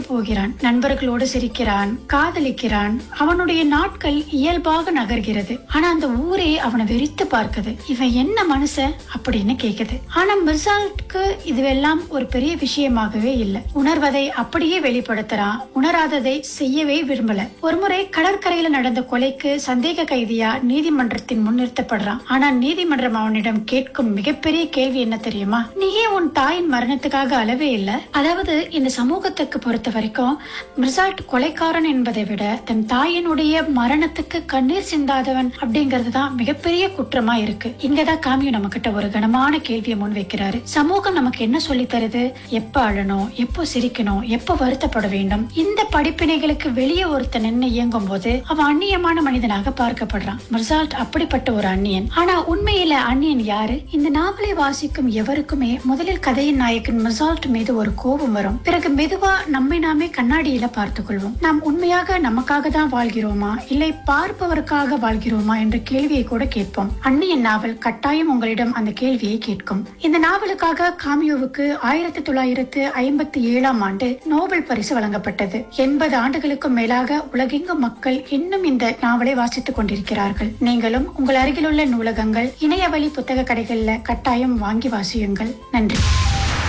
போகிறான் நண்பர்களோடு சிரிக்கிறான் காதலிக்கிறான் அவனுடைய நாட்கள் இயல்பாக நகர்கிறது ஆனா அந்த ஊரே அவனை வெறித்து பார்க்குது இவன் என்ன மனுஷன் அப்படின்னு கேக்குது ஆனா மிர்சால்ட்க்கு இதுவெல்லாம் ஒரு பெரிய விஷயமாகவே இல்லை உணர்வதை அப்படியே வெளிப்படுத்துறான் உணராததை செய்யவே விரும்பல ஒருமுறை கடற்கரையில நடந்த கொலைக்கு சந்தேக கைதியா நீதிமன்றத்தின் முன் நிறுத்தப்படுறான் ஆனா நீதிமன்றம் அவனிடம் கேட்கும் மிகப்பெரிய கேள்வி என்ன தெரியுமா நீ ஏன் உன் தாயின் மரணத்துக்காக அளவே இல்ல அதாவது இந்த சமூகத்துக்கு பொறுத்த வரைக்கும் மிர்சால்ட் கொலைக்காரன் என்பதை விட தன் தாயினுடைய மரணத்துக்கு கண்ணீர் சிந்தாதவன் அப்படிங்கிறது தான் மிகப்பெரிய குற்றமா இருக்கு இங்கதான் காமியும் நம்ம கிட்ட ஒரு கனமான கேள்வியை முன் வைக்கிறாரு சமூகம் நமக்கு என்ன சொல்லி தருது எப்ப அழணும் எப்போ சிரிக்கணும் எப்போ வருத்தப்பட வேண்டும் இந்த படிப்பினைகளுக்கு வெளியே ஒருத்தன் நின்று இயங்கும் போது அவன் அந்நியமான மனிதனாக பார்க்கப்படுறான் மிர்சால்ட் அப்படிப்பட்ட ஒரு அந்நியன் ஆனா உண்மையில அந்நியன் யாரு இந்த நாவலை வாசிக்கும் எவருக்குமே முதலில் கதையின் நாயகன் மிர்சால்ட் மீது ஒரு கோபம் வரும் பிறகு மெதுவா நம்மை நாமே கண்ணாடியில பார்த்துக் கொள்வோம் நாம் உண்மையாக நமக்காக தான் வாழ்கிறோமா இல்லை பார்ப்பவருக்காக வாழ்கிறோமா என்ற கேள்வியை கூட கேட்போம் அந்நியன் நாவல் கட்டாயம் உங்களிடம் அந்த கேள்வியை கேட்கும் இந்த நாவலுக்காக காமியோவுக்கு ஆயிரத்தி தொள்ளாயிரத்து ஐம்பத்தி ஏழாம் ஆண்டு நோபல் பரிசு வழங்கப்பட்டது எண்பது ஆண்டுகளுக்கும் மேலாக உலகெங்கும் மக்கள் இன்னும் இந்த நாவலை வாசித்துக் கொண்டிருக்கிறார்கள் நீங்களும் உங்கள் அருகிலுள்ள நூலகங்கள் இணையவழி புத்தக கடைகள்ல கட்டாயம் வாங்கி வாசியுங்கள் நன்றி